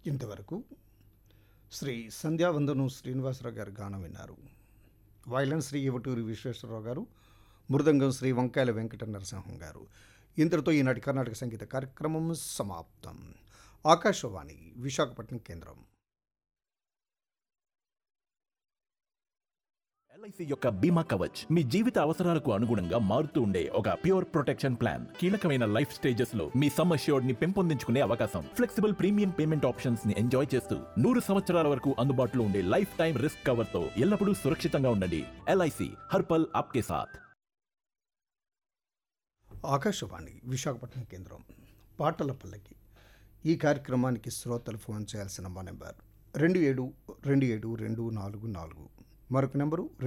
ఇంతవరకు శ్రీ సంధ్యావందనం శ్రీనివాసరావు గారి గానం విన్నారు వైలన్ శ్రీ ఇవటూరి విశ్వేశ్వరరావు గారు మృదంగం శ్రీ వంకాయల వెంకట నరసింహం గారు ఇంతటితో ఈనాటి కర్ణాటక సంగీత కార్యక్రమం సమాప్తం ఆకాశవాణి విశాఖపట్నం కేంద్రం ఎల్ఐసి యొక్క బీమా కవచ్ మీ జీవిత అవసరాలకు అనుగుణంగా మారుతూ ఉండే ఒక ప్యూర్ ప్రొటెక్షన్ ప్లాన్ కీలకమైన లైఫ్ స్టేజెస్ లో మీ సమ్ అష్యూర్డ్ ని పెంపొందించుకునే అవకాశం ఫ్లెక్సిబుల్ ప్రీమియం పేమెంట్ ఆప్షన్స్ ని ఎంజాయ్ చేస్తూ నూరు సంవత్సరాల వరకు అందుబాటులో ఉండే లైఫ్ టైం రిస్క్ కవర్ తో ఎల్లప్పుడూ సురక్షితంగా ఉండండి ఎల్ఐసి హర్పల్ ఆప్కే సాథ్ ఆకాశవాణి విశాఖపట్నం కేంద్రం పాటల పల్లకి ఈ కార్యక్రమానికి శ్రోతలు ఫోన్ చేయాల్సిన మా నెంబర్ రెండు ఏడు రెండు ఏడు రెండు నాలుగు నాలుగు మరొక నెంబరు